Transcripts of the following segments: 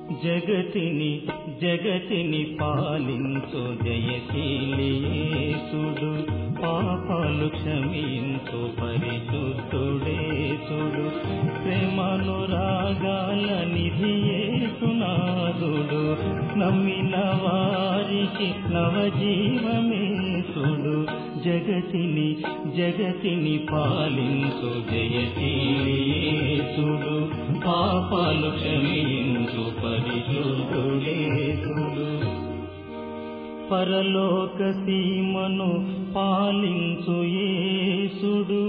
జగతిని జగతిని పాలించు జయశీలియేసుడు పాపాలు క్షమించు పరిశుద్ధుడేసుడు ప్రేమనురాగాల నిధియేసునాథుడు నమ్మిన వారికి నవజీవమేసుడు జగతిని జగతిని పాలించు జయశీలియేసుడు పాపాలు క్షమించు పరిశుద్ధుడేసుడు పరలోక సీమను పాలించు యేసుడు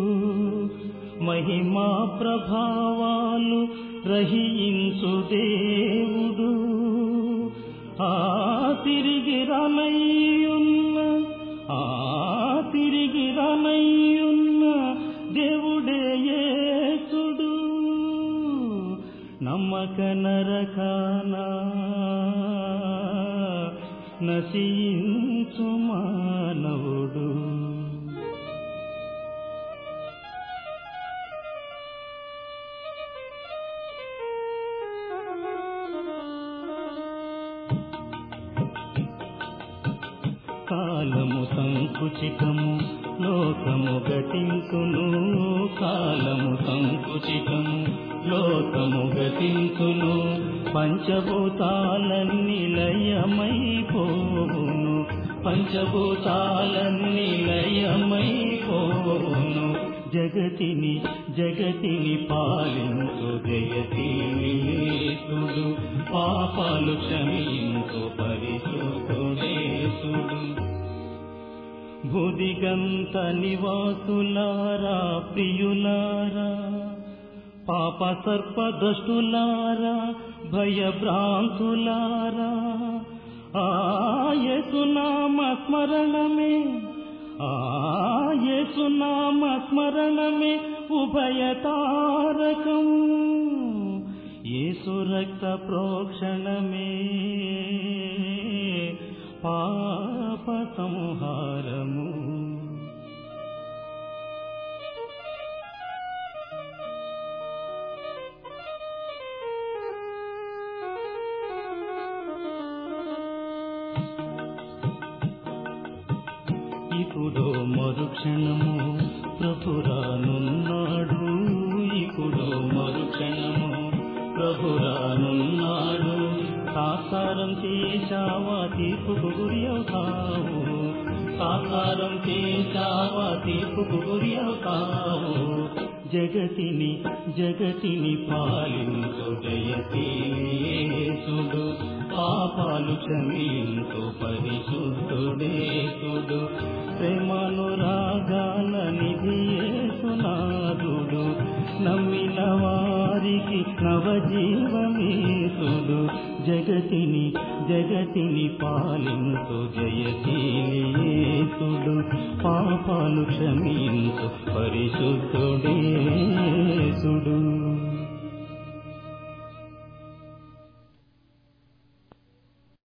మహిమా ప్రభావాలు రహించు దేవుడు ఆ తిరిగి రనయ్యున్న ఆ తిరిగి రనయ్యున్న దేవుడే యేసుడు నమ్మక నరకానా నశించు మానవుడు కాలము సంకుచితము లోకము గతించును కాలము సంకుచితము లోకము గతించును పంచభూతాలన్నీ లయమైపోవును పంచభూతాలన్నీ లయమైపోవును జగతిని జగతిని పాలించు జయతీసుడు పాపాలు క్షమించు పరిశుద్ధుడేసుడు భుదిగంత నివాసులారా ప్రియులారా పాప సర్ప దృష్టులారా భయభ్రాంతులారా ఆయసునామ స్మరణమే ఆయసునామ స్మరణమే ఉభయతారకం యేసు రక్త ప్రోక్షణమే పాప సంహారము ఇప్పుడో మరుక్షణము ప్రభురానున్నాడు ఇప్పుడో మరుక్షణము ప్రభురానున్నాడు సాకారం చేశావా తీర్పుకు గురి అవుతావు సాకారం చేశావా తీర్పుకు గురి అవుతావు జగతిని జగతిని పాలించు జయతీసుడు పాపాలు క్షమించు పరిశుద్ధుడేసుడు ప్రేమనురాగాల నిధియేసునాథుడు నమ్మిన వారికి నవజీవమేసుడు జగతిని జగతిని పాలించు జయశీలియేసుడు పాపాలు క్షమించు పరిశుద్ధుడేసుడు